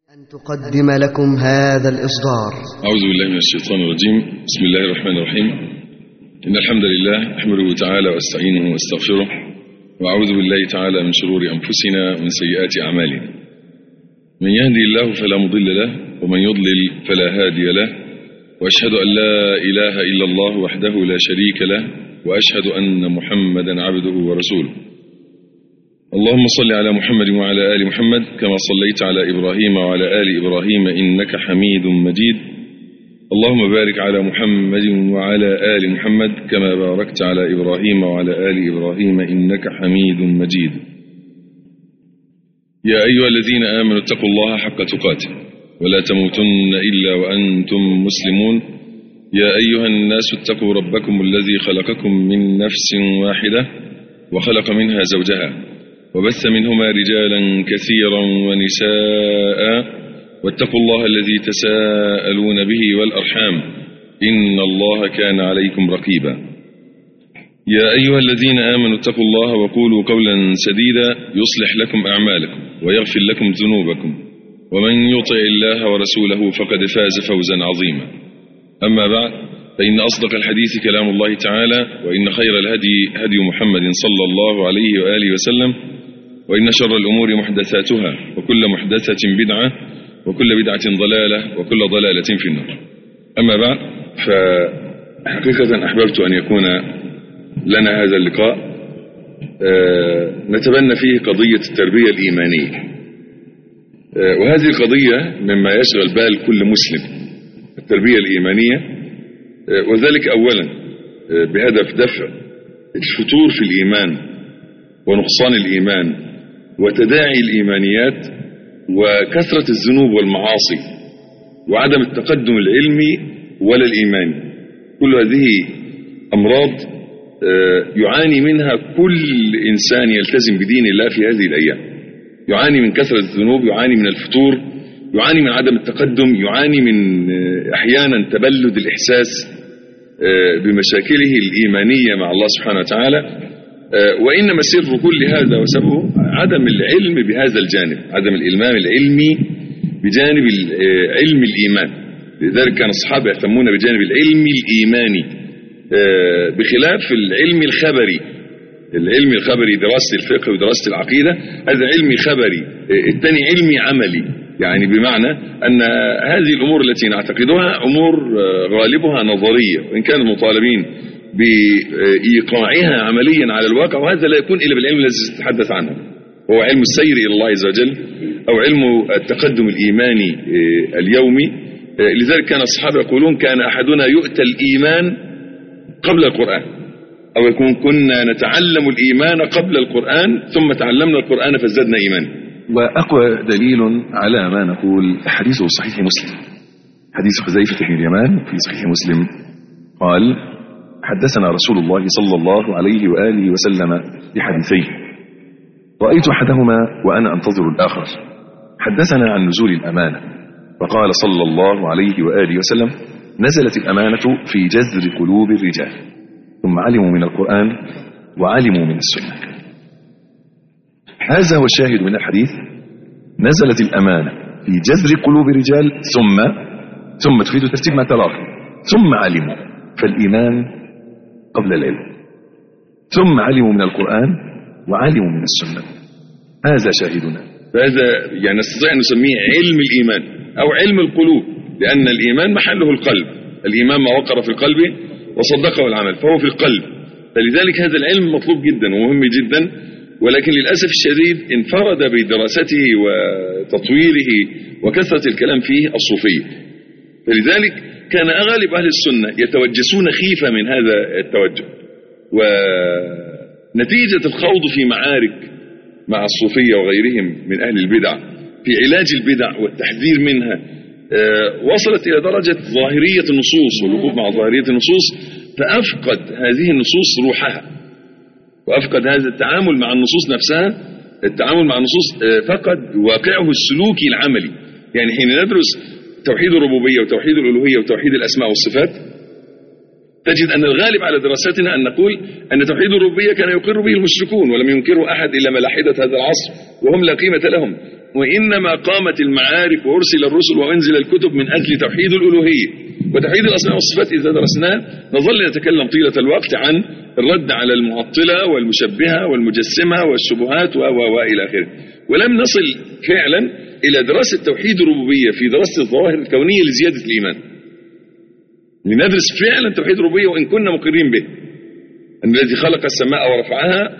أن تقدم لكم هذا الإصدار أعوذ بالله من الشيطان الرجيم بسم الله الرحمن الرحيم إن الحمد لله أحمده تعالى وأستعينه وأستغفره وأعوذ بالله تعالى من شرور أنفسنا ومن سيئات أعمالنا من يهدي الله فلا مضل له ومن يضلل فلا هادي له وأشهد أن لا إله إلا الله وحده لا شريك له وأشهد أن محمدا عبده ورسوله اللهم صل على محمد وعلى آل محمد كما صليت على إبراهيم وعلى آل إبراهيم إنك حميد مجيد اللهم بارك على محمد وعلى آل محمد كما باركت على إبراهيم وعلى آل إبراهيم إنك حميد مجيد يا أيها الذين آمنوا اتقوا الله حق تقاته ولا تموتن إلا وأنتم مسلمون يا أيها الناس اتقوا ربكم الذي خلقكم من نفس واحدة وخلق منها زوجها وبث منهما رجالا كثيرا ونساء واتقوا الله الذي تساءلون به والأرحام إن الله كان عليكم رقيبا يا أيها الذين آمنوا اتقوا الله وقولوا قولا سديدا يصلح لكم أعمالكم ويغفر لكم ذنوبكم ومن يطع الله ورسوله فقد فاز فوزا عظيما أما بعد فإن أصدق الحديث كلام الله تعالى وإن خير الهدي هدي محمد صلى الله عليه وآله وسلم وإن شر الأمور محدثاتها وكل محدثة بدعة وكل بدعة ضلالة وكل ضلالة في النار أما بعد فحقيقة أحببت أن يكون لنا هذا اللقاء نتبنى فيه قضية التربية الإيمانية وهذه القضية مما يشغل بال كل مسلم التربية الإيمانية وذلك أولا بهدف دفع الفتور في الإيمان ونقصان الإيمان وتداعي الإيمانيات وكثرة الذنوب والمعاصي وعدم التقدم العلمي ولا الإيماني كل هذه أمراض يعاني منها كل إنسان يلتزم بدين الله في هذه الأيام يعاني من كثرة الذنوب يعاني من الفتور يعاني من عدم التقدم يعاني من أحيانا تبلد الإحساس بمشاكله الإيمانية مع الله سبحانه وتعالى وإنما سر كل هذا وسببه عدم العلم بهذا الجانب عدم الإلمام العلمي بجانب علم الإيمان لذلك كان الصحابة يهتمون بجانب العلم الإيماني بخلاف العلم الخبري العلم الخبري دراسة الفقه ودراسة العقيدة هذا علمي خبري الثاني علمي عملي يعني بمعنى أن هذه الأمور التي نعتقدها أمور غالبها نظرية وإن كانوا مطالبين بإيقاعها عمليا على الواقع وهذا لا يكون إلا بالعلم الذي سنتحدث عنه هو علم السير إلى الله عز وجل أو علم التقدم الإيماني اليومي لذلك كان الصحابة يقولون كان أحدنا يؤتى الإيمان قبل القرآن أو يكون كنا نتعلم الإيمان قبل القرآن ثم تعلمنا القرآن فازددنا إيمانا وأقوى دليل على ما نقول حديث صحيح مسلم حديث حذيفة بن اليمان في صحيح مسلم قال حدثنا رسول الله صلى الله عليه وآله وسلم بحديثين رأيت أحدهما وأنا أنتظر الآخر حدثنا عن نزول الأمانة فقال صلى الله عليه وآله وسلم نزلت الأمانة في جذر قلوب الرجال ثم علموا من القرآن وعلموا من السنة هذا هو الشاهد من الحديث نزلت الأمانة في جذر قلوب الرجال ثم ثم تفيد ترتيب ما تراه ثم علموا فالإيمان قبل العلم ثم علموا من القرآن وعلموا من السنة هذا شاهدنا فهذا يعني نستطيع أن نسميه علم الإيمان أو علم القلوب لأن الإيمان محله القلب الإيمان ما وقر في القلب وصدقه العمل فهو في القلب فلذلك هذا العلم مطلوب جدا ومهم جدا ولكن للأسف الشديد انفرد بدراسته وتطويره وكثرة الكلام فيه الصوفية فلذلك كان أغالب أهل السنة يتوجسون خيفة من هذا التوجه ونتيجة الخوض في معارك مع الصوفية وغيرهم من أهل البدع في علاج البدع والتحذير منها وصلت إلى درجة ظاهرية النصوص والوقوف مع ظاهرية النصوص فأفقد هذه النصوص روحها وأفقد هذا التعامل مع النصوص نفسها التعامل مع النصوص فقد واقعه السلوكي العملي يعني حين ندرس توحيد الربوبية وتوحيد الألوهية وتوحيد الأسماء والصفات تجد أن الغالب على دراستنا أن نقول أن توحيد الربوبية كان يقر به المشركون ولم ينكره أحد إلا ملاحدة هذا العصر وهم لا قيمة لهم وإنما قامت المعارف وأرسل الرسل وأنزل الكتب من أجل توحيد الألوهية وتوحيد الأسماء والصفات إذا درسناه نظل نتكلم طيلة الوقت عن الرد على المعطلة والمشبهة والمجسمة والشبهات و و إلى آخره ولم نصل فعلا إلى دراسة توحيد الربوبية في دراسة الظواهر الكونية لزيادة الإيمان لندرس فعلا توحيد الربوبية وإن كنا مقرين به أن الذي خلق السماء ورفعها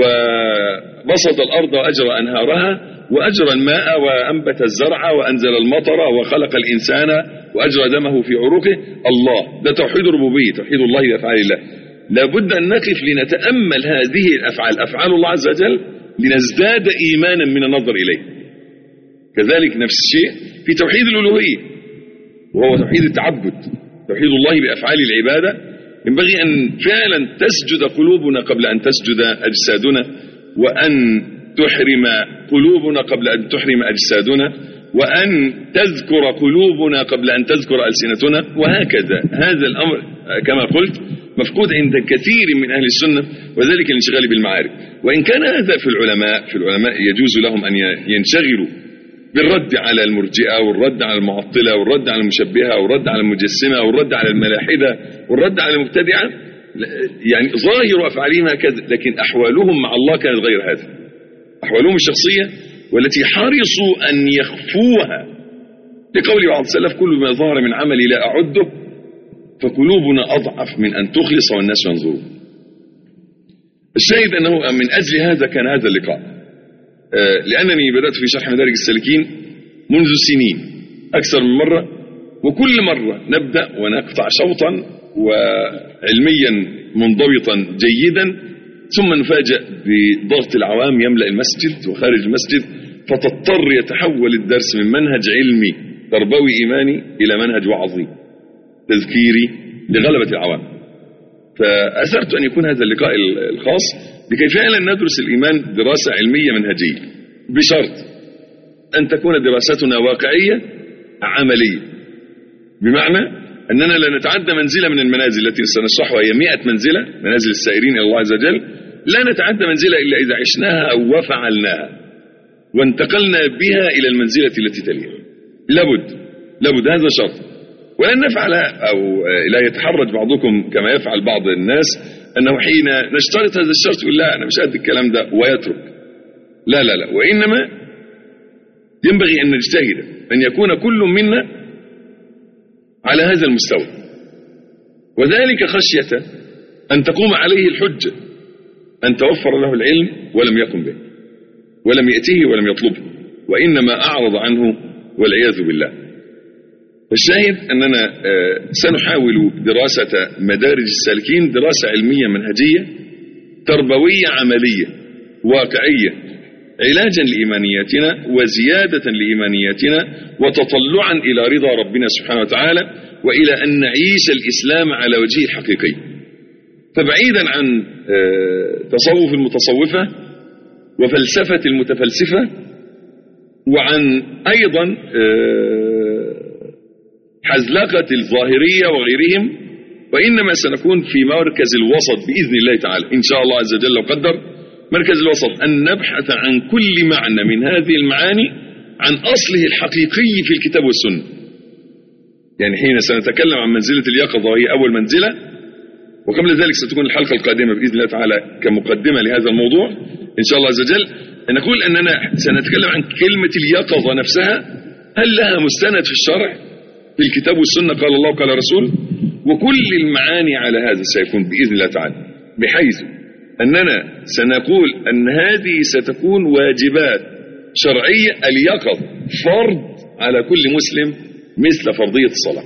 وبسط الأرض وأجرى أنهارها وأجرى الماء وأنبت الزرع وأنزل المطر وخلق الإنسان وأجرى دمه في عروقه الله ده توحيد الربوبية توحيد الله بأفعال الله لابد أن نقف لنتأمل هذه الأفعال أفعال الله عز وجل لنزداد إيمانا من النظر إليه كذلك نفس الشيء في توحيد الألوهية وهو توحيد التعبد توحيد الله بأفعال العبادة ينبغي أن فعلا تسجد قلوبنا قبل أن تسجد أجسادنا وأن تحرم قلوبنا قبل أن تحرم أجسادنا وأن تذكر قلوبنا قبل أن تذكر ألسنتنا وهكذا هذا الأمر كما قلت مفقود عند كثير من أهل السنة وذلك الانشغال بالمعارف وإن كان هذا في العلماء في العلماء يجوز لهم أن ينشغلوا بالرد على المرجئة والرد على المعطلة والرد على المشبهة والرد على المجسمة والرد على الملاحدة والرد على المبتدعة يعني ظاهر أفعالهم هكذا لكن أحوالهم مع الله كانت غير هذا أحوالهم الشخصية والتي حرصوا أن يخفوها لقول بعض السلف كل ما ظهر من عملي لا أعده فقلوبنا أضعف من أن تخلص والناس ينظرون الشاهد أنه من أجل هذا كان هذا اللقاء لأنني بدأت في شرح مدارج السالكين منذ سنين أكثر من مرة وكل مرة نبدأ ونقطع شوطا وعلميا منضبطا جيدا ثم نفاجأ بضغط العوام يملأ المسجد وخارج المسجد فتضطر يتحول الدرس من منهج علمي تربوي إيماني إلى منهج وعظي تذكيري لغلبة العوام فأثرت أن يكون هذا اللقاء الخاص لكي فعلا ندرس الإيمان دراسة علمية منهجية بشرط أن تكون دراستنا واقعية عملية بمعنى أننا لا نتعدى منزلة من المنازل التي سنشرحها هي 100 منزلة منازل السائرين إلى الله عز وجل لا نتعدى منزلة إلا إذا عشناها أو وفعلناها وانتقلنا بها إلى المنزلة التي تليها لابد لابد هذا شرط ولن نفعل أو لا يتحرج بعضكم كما يفعل بعض الناس أنه حين نشترط هذا الشرط يقول لا أنا مش قد الكلام ده ويترك لا لا لا وإنما ينبغي أن نجتهد أن يكون كل منا على هذا المستوى وذلك خشية أن تقوم عليه الحجة أن توفر له العلم ولم يقم به ولم يأتيه ولم يطلبه وإنما أعرض عنه والعياذ بالله فالشاهد أننا سنحاول دراسة مدارج السالكين دراسة علمية منهجية تربوية عملية واقعية علاجا لإيمانياتنا وزيادة لإيمانياتنا وتطلعا إلى رضا ربنا سبحانه وتعالى وإلى أن نعيش الإسلام على وجهه الحقيقي فبعيدا عن تصوف المتصوفة وفلسفة المتفلسفة وعن أيضا حزلقة الظاهرية وغيرهم وإنما سنكون في مركز الوسط بإذن الله تعالى إن شاء الله عز وجل وقدر مركز الوسط أن نبحث عن كل معنى من هذه المعاني عن أصله الحقيقي في الكتاب والسنة يعني حين سنتكلم عن منزلة اليقظة وهي أول منزلة وقبل ذلك ستكون الحلقة القادمة بإذن الله تعالى كمقدمة لهذا الموضوع إن شاء الله عز وجل نقول أننا سنتكلم عن كلمة اليقظة نفسها هل لها مستند في الشرع في الكتاب والسنة قال الله وقال رسول وكل المعاني على هذا سيكون بإذن الله تعالى بحيث أننا سنقول أن هذه ستكون واجبات شرعية اليقظ فرض على كل مسلم مثل فرضية الصلاة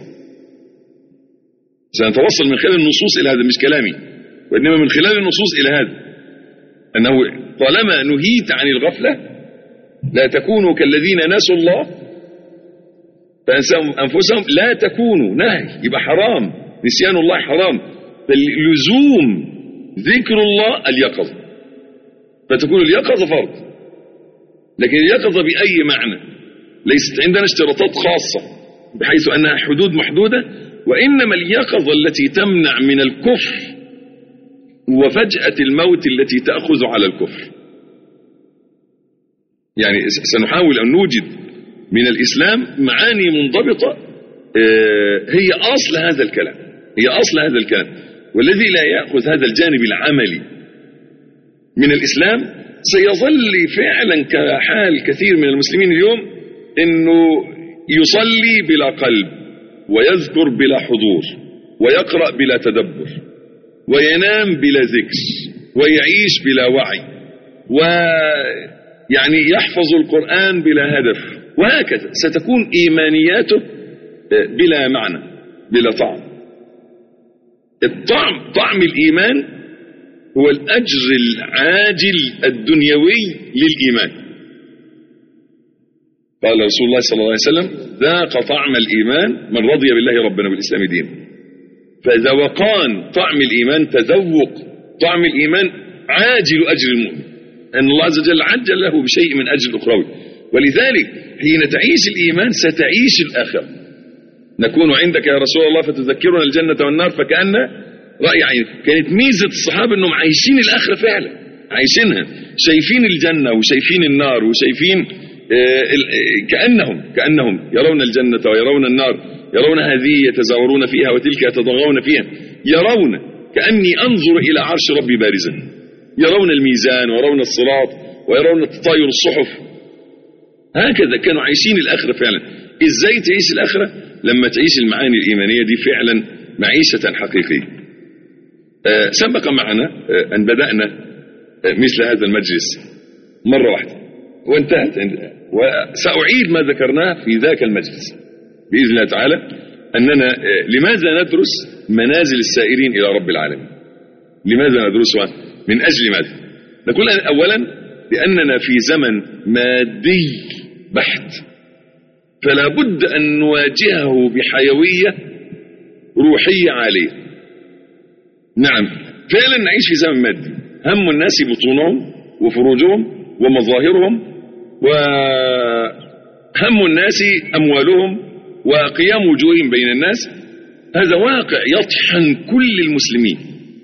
سنتوصل من خلال النصوص إلى هذا مش كلامي وإنما من خلال النصوص إلى هذا أنه طالما نهيت عن الغفلة لا تكونوا كالذين نسوا الله فأنساهم أنفسهم لا تكونوا نهي يبقى حرام نسيان الله حرام فاللزوم ذكر الله اليقظة فتكون اليقظة فرض لكن اليقظة بأي معنى ليست عندنا اشتراطات خاصة بحيث أنها حدود محدودة وإنما اليقظة التي تمنع من الكفر وفجأة الموت التي تأخذ على الكفر يعني سنحاول أن نوجد من الإسلام معاني منضبطة هي أصل هذا الكلام هي أصل هذا الكلام والذي لا يأخذ هذا الجانب العملي من الإسلام سيظل فعلا كحال كثير من المسلمين اليوم أنه يصلي بلا قلب ويذكر بلا حضور ويقرأ بلا تدبر وينام بلا ذكر ويعيش بلا وعي ويعني يحفظ القرآن بلا هدف وهكذا ستكون إيمانياته بلا معنى بلا طعم الطعم طعم الإيمان هو الأجر العاجل الدنيوي للإيمان قال رسول الله صلى الله عليه وسلم ذاق طعم الإيمان من رضي بالله ربنا بالإسلام دين فذوقان طعم الإيمان تذوق طعم الإيمان عاجل أجر المؤمن أن الله عز وجل عجل له بشيء من أجل الأخروي ولذلك حين تعيش الإيمان ستعيش الآخرة نكون عندك يا رسول الله فتذكرنا الجنة والنار فكأن رأي عين كانت ميزة الصحابة أنهم عايشين الآخرة فعلا عايشينها شايفين الجنة وشايفين النار وشايفين كأنهم كأنهم يرون الجنة ويرون النار يرون هذه يتزاورون فيها وتلك يتضغون فيها يرون كأني أنظر إلى عرش ربي بارزا يرون الميزان ويرون الصراط ويرون تطاير الصحف هكذا كانوا عايشين الآخرة فعلا إزاي تعيش الآخرة لما تعيش المعاني الإيمانية دي فعلا معيشة حقيقية آه سبق معنا آه أن بدأنا آه مثل هذا المجلس مرة واحدة وانتهت وسأعيد ما ذكرناه في ذاك المجلس بإذن الله تعالى أننا لماذا ندرس منازل السائرين إلى رب العالمين لماذا ندرسها من أجل ماذا نقول أولا لأننا في زمن مادي بحت فلا بد أن نواجهه بحيوية روحية عالية نعم فعلا نعيش في زمن مادي هم الناس بطونهم وفروجهم ومظاهرهم وهم الناس أموالهم وقيام وجوههم بين الناس هذا واقع يطحن كل المسلمين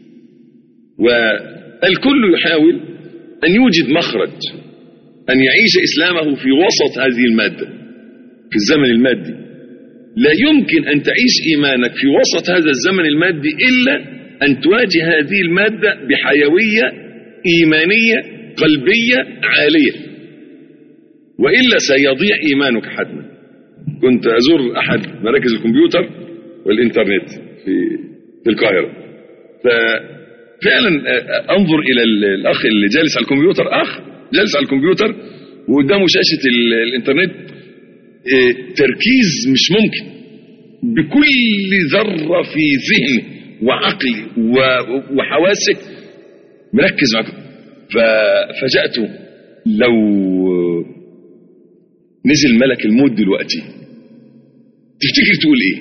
والكل يحاول أن يوجد مخرج أن يعيش إسلامه في وسط هذه المادة في الزمن المادي لا يمكن أن تعيش إيمانك في وسط هذا الزمن المادي إلا أن تواجه هذه المادة بحيوية إيمانية قلبية عالية وإلا سيضيع إيمانك حتما كنت أزور أحد مراكز الكمبيوتر والإنترنت في في القاهرة ففعلا أنظر إلى الأخ اللي جالس على الكمبيوتر أخ جالس على الكمبيوتر وقدامه شاشة الإنترنت تركيز مش ممكن بكل ذرة في ذهنه وعقلي وحواسك مركز معك ففجأته لو نزل ملك الموت دلوقتي تفتكر تقول ايه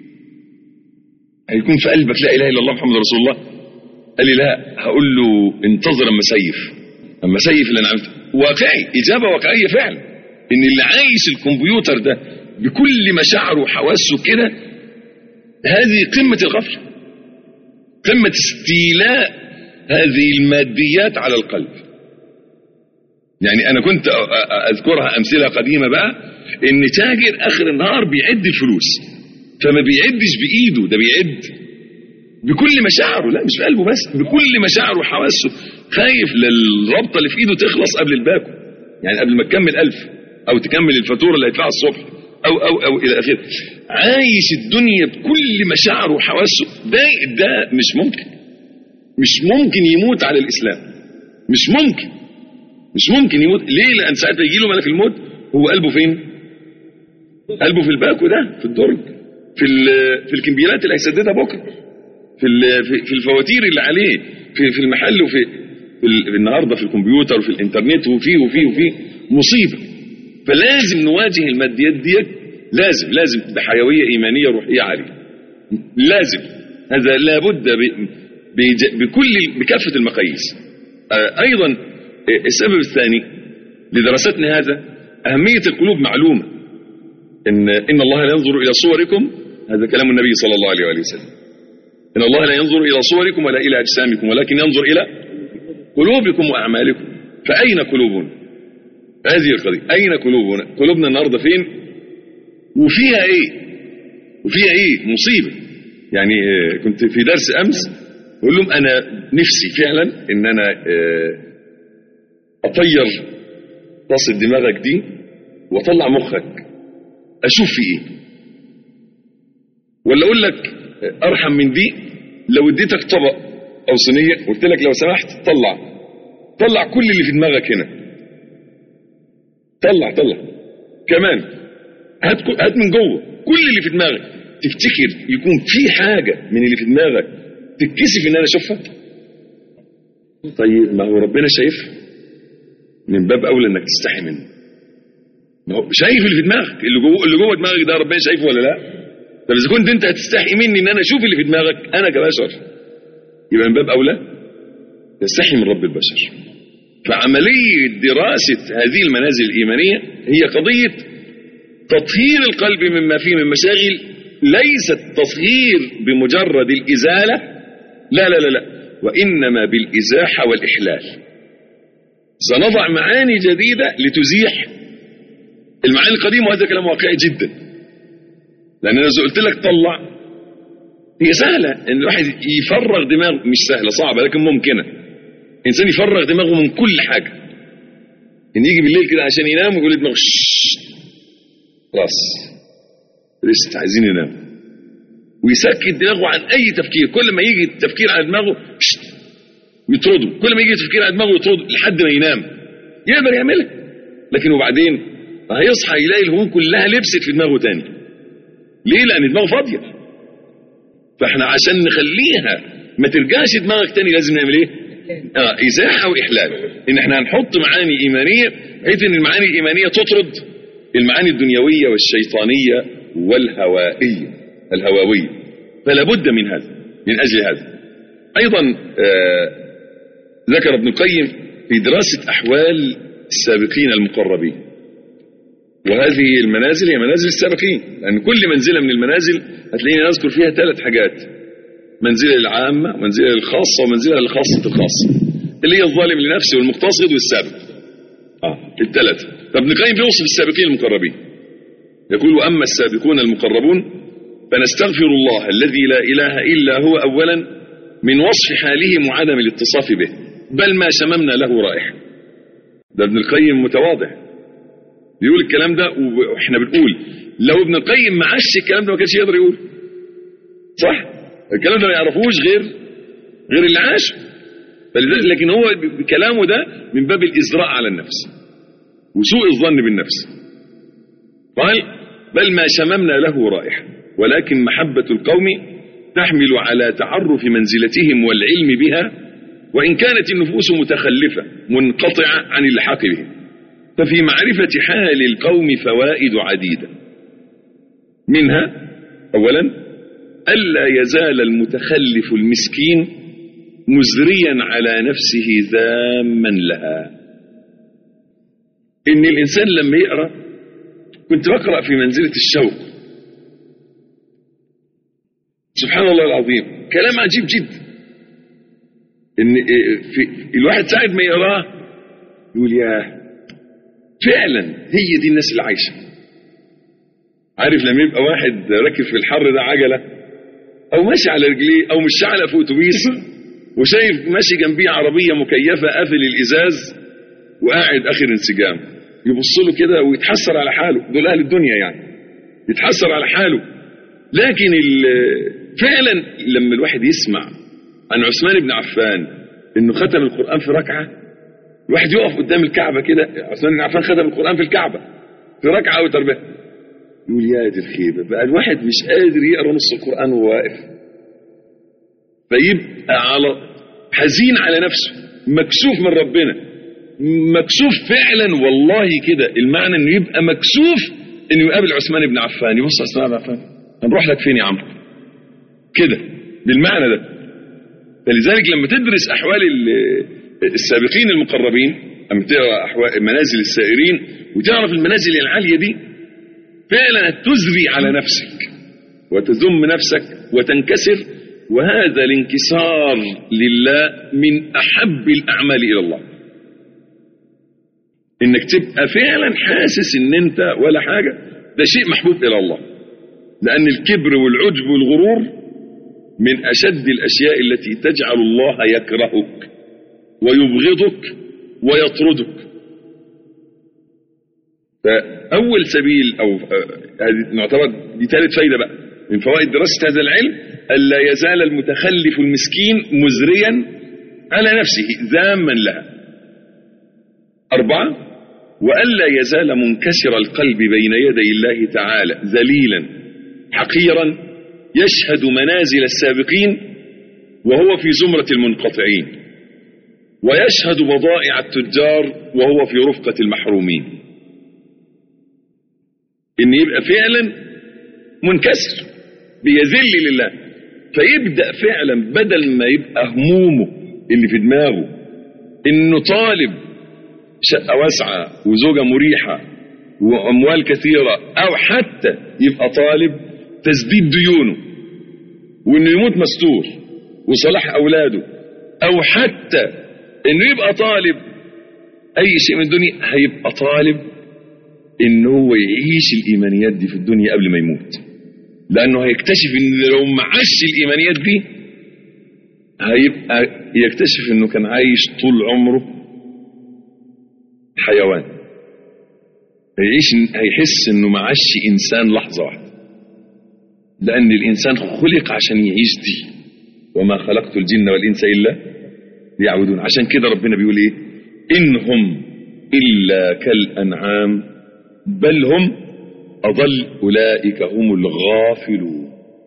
هيكون في قلبك لا اله الا الله محمد رسول الله قال لي لا هقول له انتظر اما سيف اما سيف اللي انا عملته واقعي اجابه واقعيه فعلا ان اللي عايش الكمبيوتر ده بكل مشاعره وحواسه كده هذه قمه الغفله قمه استيلاء هذه الماديات على القلب يعني انا كنت اذكرها امثله قديمه بقى ان تاجر اخر النهار بيعد الفلوس فما بيعدش بايده ده بيعد بكل مشاعره لا مش في قلبه بس بكل مشاعره وحواسه خايف للربطه اللي في ايده تخلص قبل الباكو يعني قبل ما تكمل ألف او تكمل الفاتوره اللي هيدفعها الصبح او او او الى اخره عايش الدنيا بكل مشاعره وحواسه ده ده مش ممكن مش ممكن يموت على الاسلام مش ممكن مش ممكن يموت ليه لان ساعه ما يجي له ملك الموت هو قلبه فين قلبه في الباكو ده في الدرج في في الكمبيالات اللي هيسددها بكره في في الفواتير اللي عليه في في المحل وفي في النهارده في الكمبيوتر وفي الانترنت وفي وفي وفي مصيبه فلازم نواجه الماديات ديت لازم لازم بحيويه ايمانيه روحيه عاليه لازم هذا لابد بكل بكافه المقاييس ايضا السبب الثاني لدراستنا هذا أهمية القلوب معلومة إن, إن الله لا ينظر إلى صوركم هذا كلام النبي صلى الله عليه وسلم إن الله لا ينظر إلى صوركم ولا إلى أجسامكم ولكن ينظر إلى قلوبكم وأعمالكم فأين قلوبنا هذه القضية أين قلوبنا قلوبنا النهاردة فين وفيها إيه وفيها إيه مصيبة يعني آه، كنت في درس أمس بقول لهم أنا نفسي فعلا إن أنا آه، أطير تصل دماغك دي وأطلع مخك أشوف في إيه ولا أقول لك آه، أرحم من دي لو اديتك طبق أو صينية قلت لك لو سمحت طلع طلع كل اللي في دماغك هنا طلع طلع كمان هات كو- هات من جوه كل اللي في دماغك تفتكر يكون في حاجة من اللي في دماغك تتكسف ان انا اشوفها طيب ما هو ربنا شايف من باب اولى انك تستحي منه ما هو شايف اللي في دماغك اللي جوه اللي جوه دماغك ده ربنا شايفه ولا لا طب اذا كنت انت هتستحي مني ان انا اشوف اللي في دماغك انا كبشر يبقى من باب اولى تستحي من رب البشر فعملية دراسة هذه المنازل الإيمانية هي قضية تطهير القلب مما فيه من مشاغل ليست تطهير بمجرد الإزالة لا لا لا لا وإنما بالإزاحة والإحلال سنضع معاني جديدة لتزيح المعاني القديمة وهذا كلام واقعي جدا لأن أنا إذا قلت لك طلع هي سهلة إن الواحد يفرغ دماغه مش سهلة صعبة لكن ممكنة إنسان يفرغ دماغه من كل حاجة إن يجي بالليل كده عشان ينام ويقول لدماغه شش خلاص ريست عايزين ينام ويسكت دماغه عن أي تفكير كل ما يجي التفكير على دماغه شش ويطرده كل ما يجي التفكير على دماغه يطرده لحد ما ينام يقدر يعملها لكن وبعدين هيصحى يلاقي الهموم كلها لبست في دماغه تاني ليه لأن دماغه فاضية فاحنا عشان نخليها ما ترجعش دماغك تاني لازم نعمل ايه اه ازاحه واحلال ان احنا هنحط معاني ايمانيه بحيث ان المعاني الايمانيه تطرد المعاني الدنيويه والشيطانيه والهوائيه الهواويه فلا بد من هذا من اجل هذا ايضا آه ذكر ابن القيم في دراسه احوال السابقين المقربين وهذه المنازل هي منازل السابقين لأن كل منزلة من المنازل هتلاقيني نذكر فيها ثلاث حاجات منزلة العامة ومنزلة الخاصة ومنزلة الخاصة الخاصة اللي هي الظالم لنفسه والمقتصد والسابق اه الثلاثة طب ابن القيم بيوصف السابقين المقربين يقول وأما السابقون المقربون فنستغفر الله الذي لا إله إلا هو أولا من وصف حالهم وعدم الاتصاف به بل ما شممنا له رائحة ده ابن القيم متواضع بيقول الكلام ده واحنا بنقول لو ابن القيم ما عاش الكلام ده ما كانش يقدر يقول صح الكلام ده ما يعرفوش غير غير اللي عاشه فلذلك لكن هو بكلامه ده من باب الازراء على النفس وسوء الظن بالنفس قال بل ما شممنا له رائحه ولكن محبه القوم تحمل على تعرف منزلتهم والعلم بها وان كانت النفوس متخلفه منقطعه عن اللحاق بهم ففي معرفة حال القوم فوائد عديدة منها أولا ألا يزال المتخلف المسكين مزريا على نفسه ذاما لها إن الإنسان لما يقرأ كنت بقرأ في منزلة الشوق سبحان الله العظيم كلام عجيب جدا إن في الواحد ساعة ما يقراه يقول ياه فعلا هي دي الناس اللي عايشه عارف لما يبقى واحد راكب في الحر ده عجله او ماشي على رجليه او مش على في اتوبيس وشايف ماشي جنبيه عربيه مكيفه قافل الازاز وقاعد اخر انسجام يبص له كده ويتحسر على حاله دول اهل الدنيا يعني يتحسر على حاله لكن فعلا لما الواحد يسمع عن عثمان بن عفان انه ختم القران في ركعه الواحد يقف قدام الكعبة كده عثمان بن عفان ختم القرآن في الكعبة في ركعة أو تربية يقول يا دي الخيبة بقى الواحد مش قادر يقرأ نص القرآن وهو واقف فيبقى على حزين على نفسه مكسوف من ربنا مكسوف فعلا والله كده المعنى انه يبقى مكسوف انه يقابل عثمان بن عفان يبص عثمان بن عفان هنروح لك فين يا عمرو كده بالمعنى ده فلذلك لما تدرس احوال السابقين المقربين أما تقرأ أحوال منازل السائرين وتعرف المنازل العالية دي فعلا تزري على نفسك وتذم نفسك وتنكسر وهذا الانكسار لله من أحب الأعمال إلى الله انك تبقى فعلا حاسس ان انت ولا حاجة ده شيء محبوب الى الله لان الكبر والعجب والغرور من اشد الاشياء التي تجعل الله يكرهك ويبغضك ويطردك فاول سبيل او هذه نعتبر دي ثالث فايده بقى من فوائد دراسه هذا العلم الا يزال المتخلف المسكين مزريا على نفسه ذاما لها أربعة وألا يزال منكسر القلب بين يدي الله تعالى ذليلا حقيرا يشهد منازل السابقين وهو في زمرة المنقطعين ويشهد بضائع التجار وهو في رفقة المحرومين إن يبقى فعلا منكسر بيذل لله فيبدأ فعلا بدل ما يبقى همومه اللي في دماغه إنه طالب شقة واسعة وزوجة مريحة وأموال كثيرة أو حتى يبقى طالب تسديد ديونه وإنه يموت مستور وصلاح أولاده أو حتى إنه يبقى طالب أي شيء من الدنيا هيبقى طالب إن هو يعيش الإيمانيات دي في الدنيا قبل ما يموت لأنه هيكتشف إن لو ما عاش الإيمانيات دي هيبقى يكتشف إنه كان عايش طول عمره حيوان هيعيش هيحس انه ما عاش انسان لحظه واحده لان الانسان خلق عشان يعيش دي وما خلقت الجن والانس الا ليعبدون عشان كده ربنا بيقول ايه ان هم الا كالانعام بل هم اضل اولئك هم الغافلون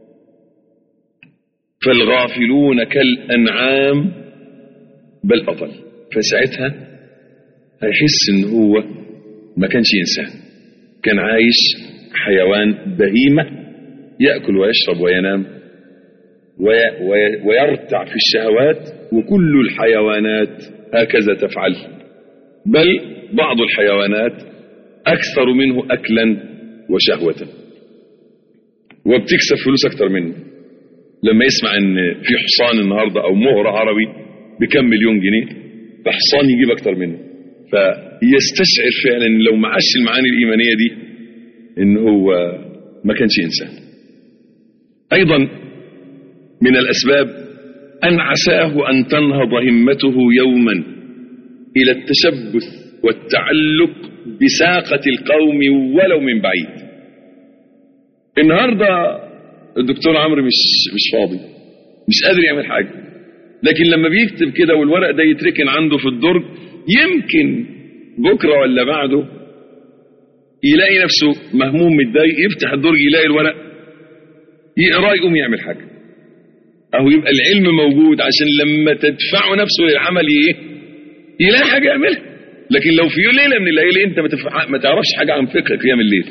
فالغافلون كالانعام بل اضل فساعتها هيحس ان هو ما كانش انسان كان عايش حيوان بهيمه ياكل ويشرب وينام وي وي ويرتع في الشهوات وكل الحيوانات هكذا تفعل بل بعض الحيوانات اكثر منه اكلا وشهوه وبتكسب فلوس اكتر منه لما يسمع ان في حصان النهارده او مهر عربي بكم مليون جنيه فحصان يجيب اكتر منه فيستشعر فعلا ان لو ما عاش المعاني الايمانيه دي ان هو ما كانش انسان ايضا من الاسباب ان عساه ان تنهض همته يوما الى التشبث والتعلق بساقه القوم ولو من بعيد النهارده الدكتور عمرو مش مش فاضي مش قادر يعمل حاجه لكن لما بيكتب كده والورق ده يتركن عنده في الدرج يمكن بكرة ولا بعده يلاقي نفسه مهموم متضايق يفتح الدرج يلاقي الورق يقراه يقوم يعمل حاجة أو يبقى العلم موجود عشان لما تدفعه نفسه للعمل ايه يلاقي حاجة يعملها لكن لو في ليلة من الليالي انت ما, تفع... ما تعرفش حاجة عن فقه قيام الليل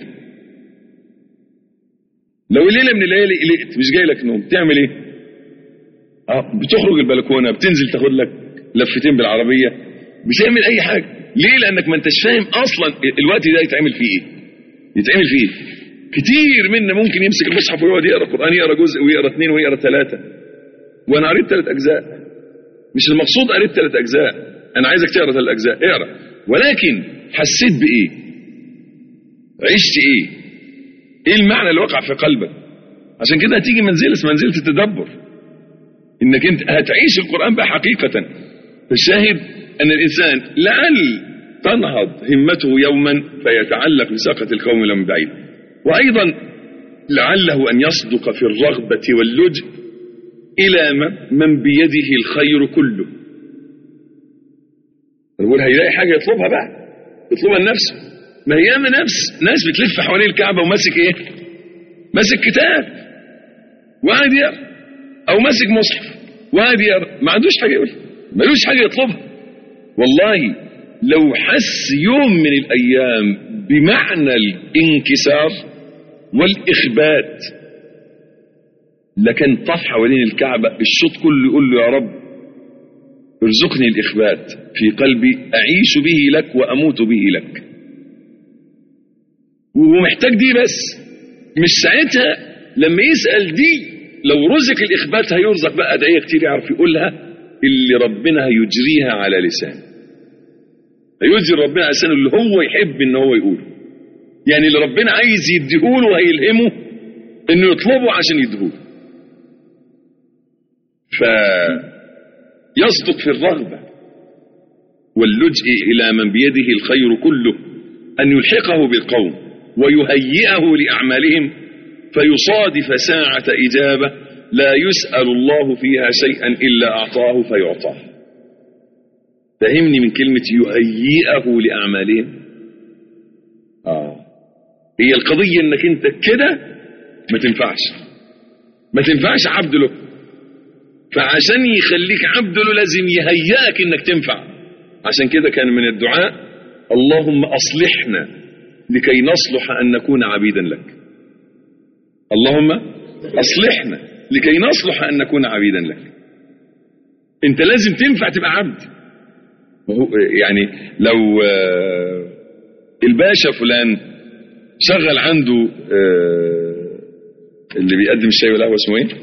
لو ليلة من الليالي قلقت مش جاي لك نوم تعمل ايه اه بتخرج البلكونة بتنزل تاخد لك لفتين بالعربية بتعمل اي حاجة ليه لانك ما انتش فاهم اصلا الوقت ده يتعمل فيه ايه يتعمل فيه ايه كتير منا ممكن يمسك المصحف ويقعد يقرا قران يقرا جزء ويقرا اثنين ويقرا ثلاثه وانا قريت ثلاث اجزاء مش المقصود قريت ثلاث اجزاء انا عايزك تقرا ثلاث اجزاء اقرا ولكن حسيت بايه عشت ايه ايه المعنى اللي وقع في قلبك عشان كده هتيجي منزله اسمها منزله التدبر انك انت هتعيش القران بقى حقيقه فالشاهد أن الإنسان لعل تنهض همته يوما فيتعلق بساقة القوم من بعيد وأيضا لعله أن يصدق في الرغبة واللجء إلى من بيده الخير كله نقول هيلاقي حاجة يطلبها بقى يطلبها لنفسه ما هي من نفس ناس بتلف حوالين الكعبة وماسك ايه ماسك كتاب وقاعد يقرا او ماسك مصحف وقاعد يقرا ما عندوش حاجة يقولها ملوش حاجة يطلبها والله لو حس يوم من الأيام بمعنى الانكسار والإخبات لكن طاف حوالين الكعبة الشوط كله يقول له يا رب ارزقني الإخبات في قلبي أعيش به لك وأموت به لك ومحتاج دي بس مش ساعتها لما يسأل دي لو رزق الإخبات هيرزق بقى أدعية كتير يعرف يقولها اللي ربنا هيجريها على لسانه هيجزي ربنا عشان اللي هو يحب ان هو يقوله يعني اللي ربنا عايز يديهوله هيلهمه انه يطلبه عشان يديهوله فيصدق في الرغبة واللجئ إلى من بيده الخير كله أن يلحقه بالقوم ويهيئه لأعمالهم فيصادف ساعة إجابة لا يسأل الله فيها شيئا إلا أعطاه فيعطاه فهمني من كلمة يهيئه لأعمالهم آه. هي القضية انك انت كده ما تنفعش ما تنفعش عبد له فعشان يخليك عبد له لازم يهيئك انك تنفع عشان كده كان من الدعاء اللهم اصلحنا لكي نصلح ان نكون عبيدا لك اللهم اصلحنا لكي نصلح ان نكون عبيدا لك انت لازم تنفع تبقى عبد يعني لو الباشا فلان شغل عنده اللي بيقدم الشاي والقهوه اسمه ايه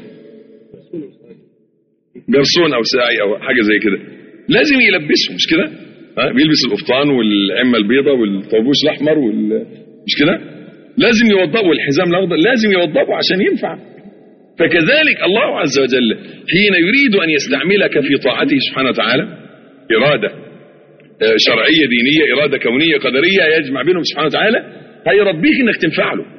جرسون او ساعي او حاجه زي كده لازم يلبسه مش كده ها بيلبس القفطان والعمه البيضاء والطربوش الاحمر وال... مش كده لازم يوضبه والحزام الاخضر لازم يوضبه عشان ينفع فكذلك الله عز وجل حين يريد ان يستعملك في طاعته سبحانه وتعالى اراده شرعيه دينيه اراده كونيه قدريه يجمع بينهم سبحانه وتعالى هيربيك انك تنفع له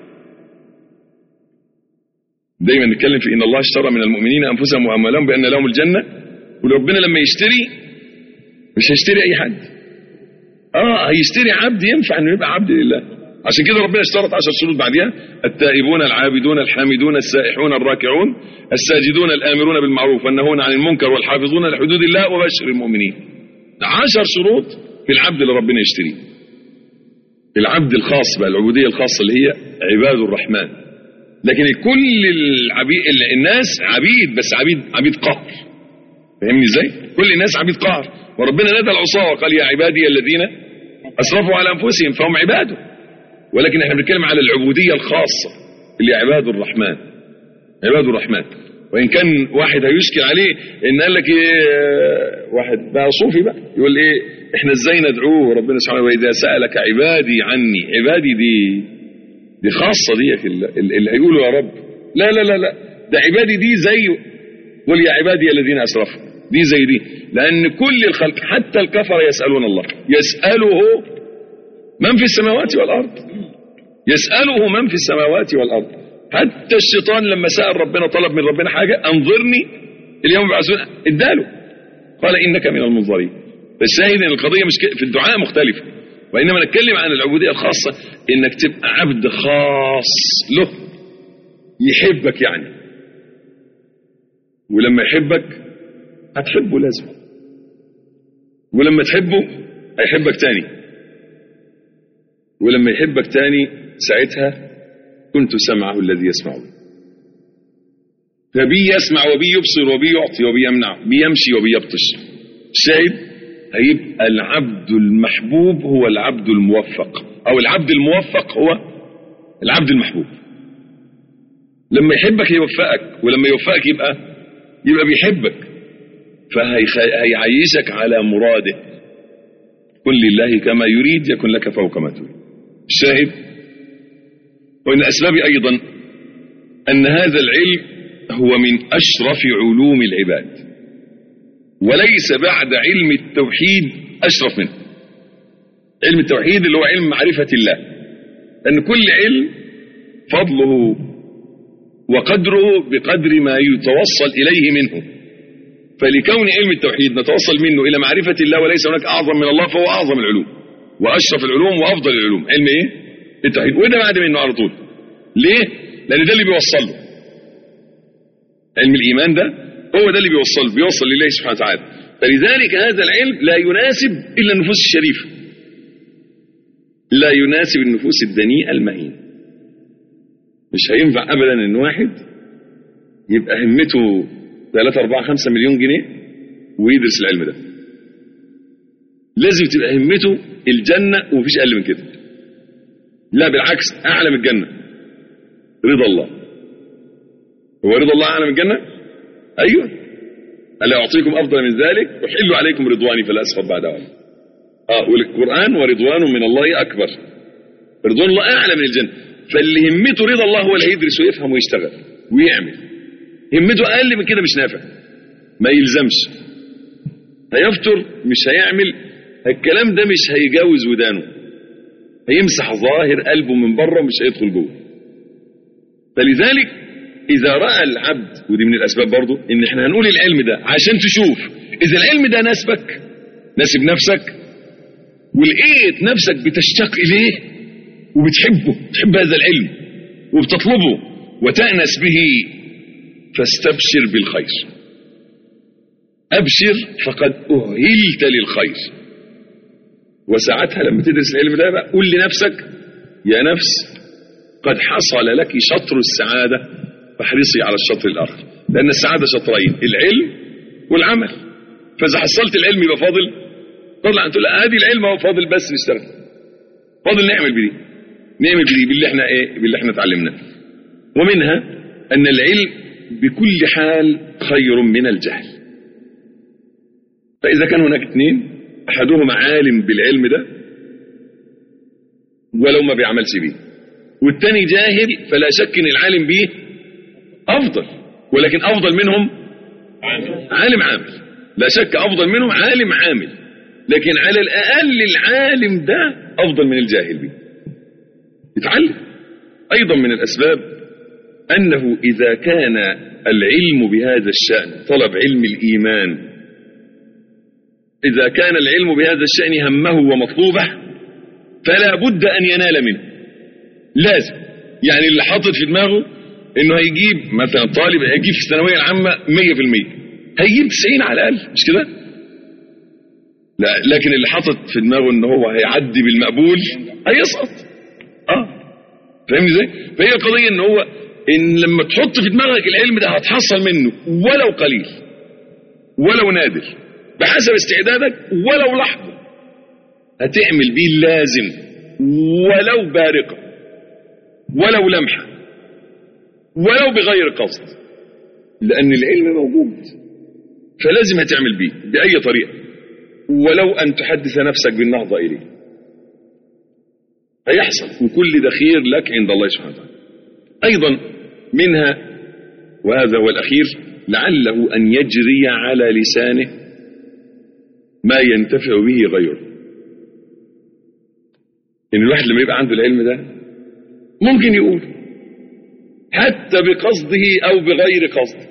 دايما نتكلم في ان الله اشترى من المؤمنين انفسهم واموالهم بان لهم الجنه وربنا لما يشتري مش هيشتري اي حد اه هيشتري عبد ينفع انه يبقى عبد لله عشان كده ربنا اشترط عشر شروط بعدها التائبون العابدون الحامدون السائحون الراكعون الساجدون الامرون بالمعروف والنهون عن المنكر والحافظون لحدود الله وبشر المؤمنين عشر شروط في العبد اللي ربنا يشتريه العبد الخاص بقى العبوديه الخاصه اللي هي عباد الرحمن لكن كل العبيد الناس عبيد بس عبيد عبيد قهر فاهمني ازاي كل الناس عبيد قهر وربنا نادى العصاه وقال يا عبادي الذين اسرفوا على انفسهم فهم عباده ولكن احنا بنتكلم على العبوديه الخاصه اللي عباد الرحمن عباد الرحمن وان كان واحد هيشكل عليه ان قال لك ايه واحد بقى صوفي بقى يقول ايه احنا ازاي ندعوه ربنا سبحانه واذا سالك عبادي عني عبادي دي دي خاصة ديك اللي هيقولوا يا رب لا لا لا لا ده عبادي دي زي قل يا عبادي الذين أسرفوا دي زي دي لأن كل الخلق حتى الكفر يسألون الله يسأله من في السماوات والأرض يسأله من في السماوات والأرض حتى الشيطان لما سأل ربنا طلب من ربنا حاجة أنظرني اليوم يبعثون اداله قال إنك من المنظرين فالشاهد ان القضية مش في الدعاء مختلفة وإنما نتكلم عن العبودية الخاصة إنك تبقى عبد خاص له يحبك يعني ولما يحبك هتحبه لازم ولما تحبه هيحبك تاني ولما يحبك تاني ساعتها كنت سمعه الذي يسمع به فبي يسمع وبي يبصر وبي يعطي وبي يمنع بيمشي وبي يبطش الشاهد هيبقى العبد المحبوب هو العبد الموفق او العبد الموفق هو العبد المحبوب لما يحبك يوفقك ولما يوفقك يبقى يبقى بيحبك فهيعيشك على مراده كن لله كما يريد يكن لك فوق ما تريد الشاهد ومن الأسباب أيضا أن هذا العلم هو من أشرف علوم العباد وليس بعد علم التوحيد أشرف منه علم التوحيد اللي هو علم معرفة الله أن كل علم فضله وقدره بقدر ما يتوصل إليه منه فلكون علم التوحيد نتوصل منه إلى معرفة الله وليس هناك أعظم من الله فهو أعظم العلوم وأشرف العلوم وأفضل العلوم علم إيه؟ التوحيد وده بعد منه على طول ليه؟ لأن ده اللي بيوصل له علم الإيمان ده هو ده اللي بيوصل بيوصل لله سبحانه وتعالى فلذلك هذا العلم لا يناسب إلا النفوس الشريفة لا يناسب النفوس الدنيئة المهينة مش هينفع أبدا إن واحد يبقى همته 3 4 5 مليون جنيه ويدرس العلم ده لازم تبقى همته الجنة ومفيش أقل من كده لا بالعكس أعلى من الجنة رضا الله هو رضا الله أعلى من الجنة أيوه ألا أعطيكم أفضل من ذلك أحل عليكم رضواني فلا أسخط بعد أولا اه والقرآن ورضوان من الله أكبر رضوان الله أعلى من الجنة فاللي همته رضا الله هو اللي هيدرس ويفهم ويشتغل ويعمل همته أقل من كده مش نافع ما يلزمش هيفطر مش هيعمل الكلام ده مش هيجاوز ودانه هيمسح ظاهر قلبه من بره ومش هيدخل جوه فلذلك إذا رأى العبد ودي من الأسباب برضو إن إحنا هنقول العلم ده عشان تشوف إذا العلم ده ناسبك ناسب نفسك ولقيت نفسك بتشتاق إليه وبتحبه تحب هذا العلم وبتطلبه وتأنس به فاستبشر بالخير أبشر فقد أهلت للخير وساعتها لما تدرس العلم ده بقى قول لنفسك يا نفس قد حصل لك شطر السعادة فاحرصي على الشطر الآخر لأن السعادة شطرين العلم والعمل فإذا حصلت العلم يبقى فاضل طلع أنت لا هذه العلم هو فاضل بس نشتغل فاضل نعمل بدي نعمل بدي باللي احنا ايه باللي احنا اتعلمناه ومنها أن العلم بكل حال خير من الجهل فإذا كان هناك اثنين أحدهما عالم بالعلم ده ولو ما بيعملش بيه والتاني جاهل فلا شك ان العالم بيه افضل ولكن افضل منهم عالم عامل لا شك افضل منهم عالم عامل لكن على الاقل العالم ده افضل من الجاهل بيه يتعلم ايضا من الاسباب انه اذا كان العلم بهذا الشان طلب علم الايمان اذا كان العلم بهذا الشان همه ومطلوبه فلا بد ان ينال منه لازم يعني اللي حاطط في دماغه انه هيجيب مثلا طالب هيجيب في الثانويه العامه 100% هيجيب 90 على الاقل مش كده لا لكن اللي حاطط في دماغه ان هو هيعدي بالمقبول هيسقط اه فاهمني ازاي فهي القضيه ان هو ان لما تحط في دماغك العلم ده هتحصل منه ولو قليل ولو نادر بحسب استعدادك ولو لحظه هتعمل بيه اللازم ولو بارقه ولو لمحة ولو بغير قصد لأن العلم موجود فلازم هتعمل بيه بأي طريقة ولو أن تحدث نفسك بالنهضة إليه هيحصل وكل ده خير لك عند الله سبحانه وتعالى أيضا منها وهذا هو الأخير لعله أن يجري على لسانه ما ينتفع به غيره إن الواحد لما يبقى عنده العلم ده ممكن يقول حتى بقصده او بغير قصده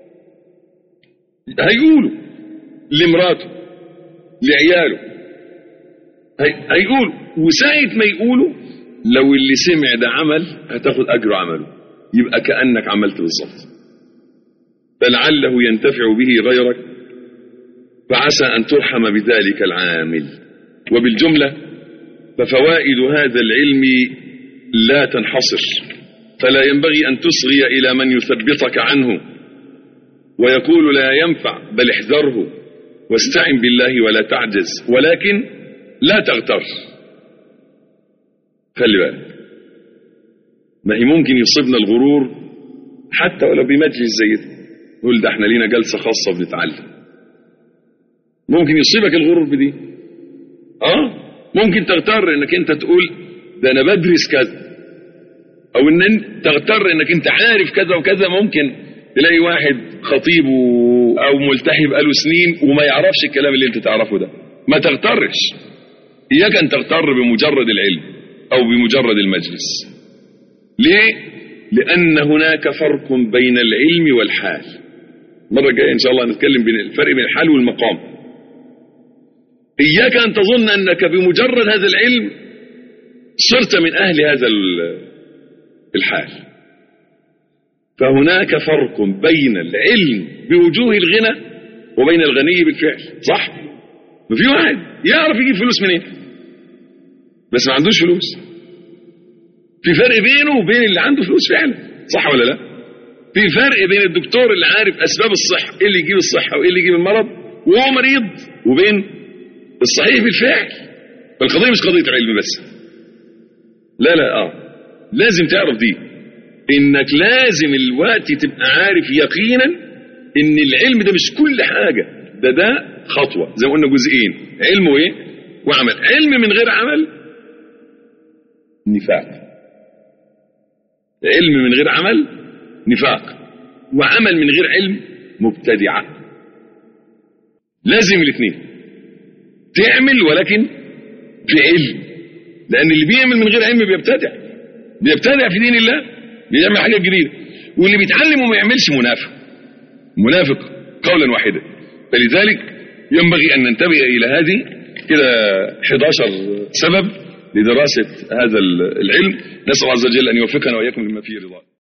هيقولوا لمراته لعياله هي... هيقولوا وساعة ما يقولوا لو اللي سمع ده عمل هتاخد اجر عمله يبقى كأنك عملت بالظبط فلعله ينتفع به غيرك فعسى ان ترحم بذلك العامل وبالجملة ففوائد هذا العلم لا تنحصر فلا ينبغي أن تصغي إلى من يثبطك عنه ويقول لا ينفع بل احذره واستعن بالله ولا تعجز ولكن لا تغتر خلي بالك ما هي ممكن يصيبنا الغرور حتى ولو بمجلس زي ده نقول ده احنا لينا جلسة خاصة بنتعلم ممكن يصيبك الغرور بدي اه ممكن تغتر انك انت تقول ده انا بدرس كذا او ان انت تغتر انك انت عارف كذا وكذا ممكن تلاقي واحد خطيب او ملتحي بقاله سنين وما يعرفش الكلام اللي انت تعرفه ده ما تغترش اياك ان تغتر بمجرد العلم او بمجرد المجلس ليه لان هناك فرق بين العلم والحال المره الجايه ان شاء الله نتكلم بين الفرق بين الحال والمقام اياك ان تظن انك بمجرد هذا العلم صرت من أهل هذا الحال فهناك فرق بين العلم بوجوه الغنى وبين الغني بالفعل صح ما في واحد يعرف يجيب فلوس منين بس ما عندوش فلوس في فرق بينه وبين اللي عنده فلوس فعلا صح ولا لا في فرق بين الدكتور اللي عارف اسباب الصحه ايه اللي يجيب الصحه وايه اللي يجيب المرض وهو مريض وبين الصحيح بالفعل فالقضيه مش قضيه علم بس لا لا اه لازم تعرف دي انك لازم الوقت تبقى عارف يقينا ان العلم ده مش كل حاجة ده ده خطوة زي ما قلنا جزئين علم وايه وعمل علم من غير عمل نفاق علم من غير عمل نفاق وعمل من غير علم مبتدعة لازم الاثنين تعمل ولكن بعلم لأن اللي بيعمل من غير علم بيبتدع بيبتدع في دين الله بيعمل حاجة جديدة واللي بيتعلم وما يعملش منافق منافق قولا واحدا فلذلك ينبغي أن ننتبه إلى هذه كده 11 سبب لدراسة هذا العلم نسأل الله عز وجل أن يوفقنا وإياكم لما فيه رضاه